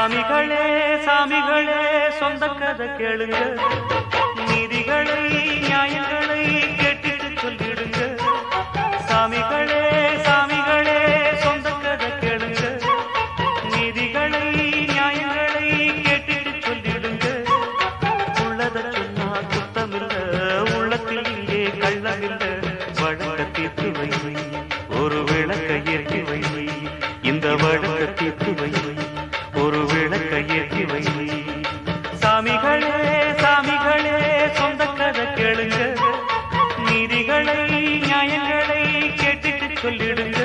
சாமிகளே சாமிகளே சொந்த கதை கேளுங்க நீதிகளை நியாயங்களை கேட்டுட்டு சொல்லிடுங்க சாமிகளே சாமிகளே சொந்த கதை கேளுங்க நீதிகளை நியாயங்களை கேட்டுட்டு சொல்லிடுங்க உள்ளத சொன்னா குத்தமில்ல உள்ளத்தில் இங்கே கள்ளமில்ல வழக்க தீர்த்து வை ஒரு விளக்க ஏற்றி வை இந்த வழக்க தீர்த்து வை ஒரு விளக்க ஏற்றி வை சாமிகளே சாமிகளே சொந்த கதை கேளுங்க நீதிகளை நியாயங்களை கேட்டுட்டு சொல்லிடுங்க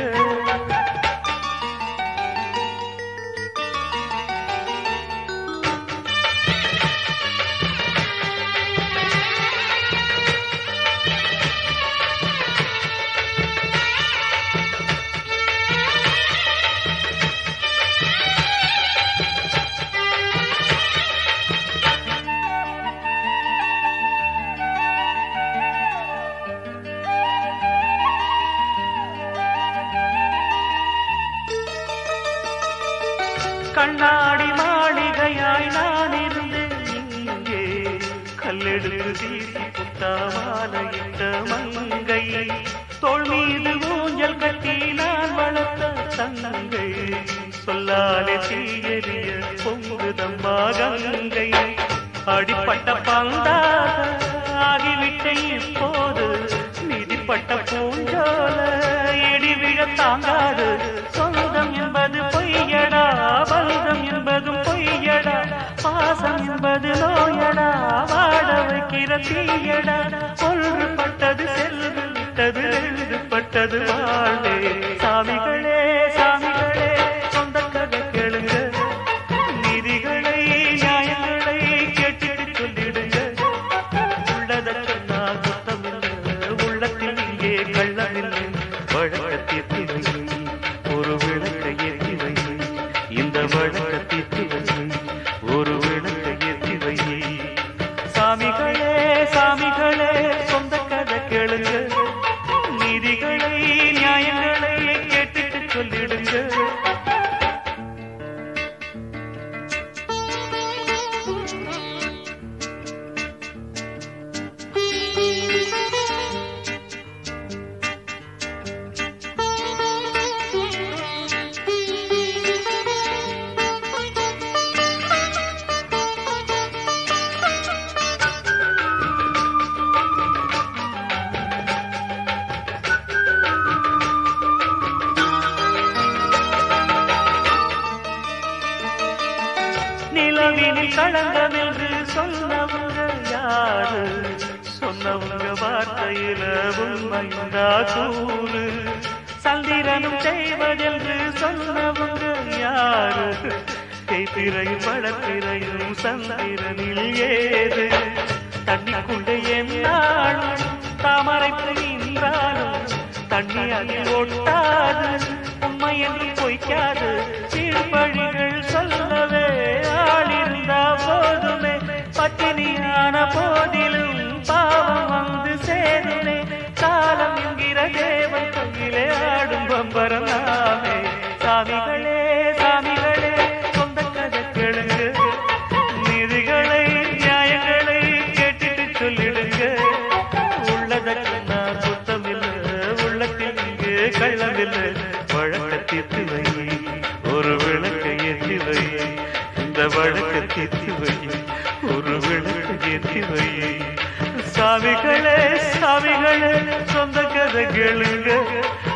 கண்ணாடி மாளிகையாய் நான் இருந்தேன் இங்கே கல்லெடுத்து வீசி புத்தாமாலையிட்ட மங்கை தோள் மீது ஊஞ்சல் கட்டி நான் வளர்த்த தங்கை சொல்லாலே தீயறிய பொங்குதம்மா கங்கை அடிப்பட்ட பந்தாக ஆகிவிட்ட இப்போது மிதிப்பட்ட பூஞ்சோல இடி விழ தாங்காது சொந்தம் என்பது பொய்யடா பந்தம் என்பதும் பொய்யடா பாசம் என்பது நோயடா வாட வைக்கிற தீயடா ஒன்றுபட்டது செல்வு விட்டது எழுதுப்பட்டது வாழ்வே சாமிகளே சாமிகளே சொந்த கதை கேளுங்க நீதிகளை நியாயங்களை கேட்டுட்டு சொல்லிடுங்க உள்ளத சொன்னா குத்தமில்லை உள்ளத்தில் இங்கே கள்ளமில்லை வழக்க தீர்த்து வை ஒரு விளக்க ஏற்றி வை இந்த வழக்க தீர்த்து வை ஒரு விளக்க ஏற்றி வை சாமிகளே சாமிகளே சொந்த கதை கேளுங்க நீதிகளை நியாயங்களை கேட்டுட்டு சொல்லிடுங்க நிலவினில் களங்கம் என்று சொன்னவங்க யாரு சொன்னவங்க வார்த்தையில உண்மைந்தா கூறு சந்திரனும் செய்வதென்று சொன்னவங்க யாரு கைத்திரையும் வளத்திரையும் சந்திரனில் ஏது தண்ணிக்குள்ளே என்னாலும் தாமரை நின்றாலும் தண்ணி அதில் ஒட்டாது உண்மை என்று பொய்க்காது சீர்பழிகள் சொல்லவே ஆளிருந்தா போதுமே பட்டினியான போதிலும் பாவம் வந்து சேருமே காலம் என்கிற தேவன் கையிலே ஆடும் பம்பரம் நாமே சாமிகளே சாமிகளே சொந்த கதை கேளுங்க நீதிகளை நியாயங்களை கேட்டுட்டு சொல்லிடுங்க உள்ளத சொன்னா சுத்தமில்லை உள்ளத்தில் இங்கே கள்ளமில்லை வழக்க தீர்த்து வை ஒரு விளக்க ஏற்றி வை இந்த வழக்க தீர்த்து வை ஒரு விளக்க ஏற்றி வை சாமிகளே சாமிகளே சொந்த கதை கேளுங்க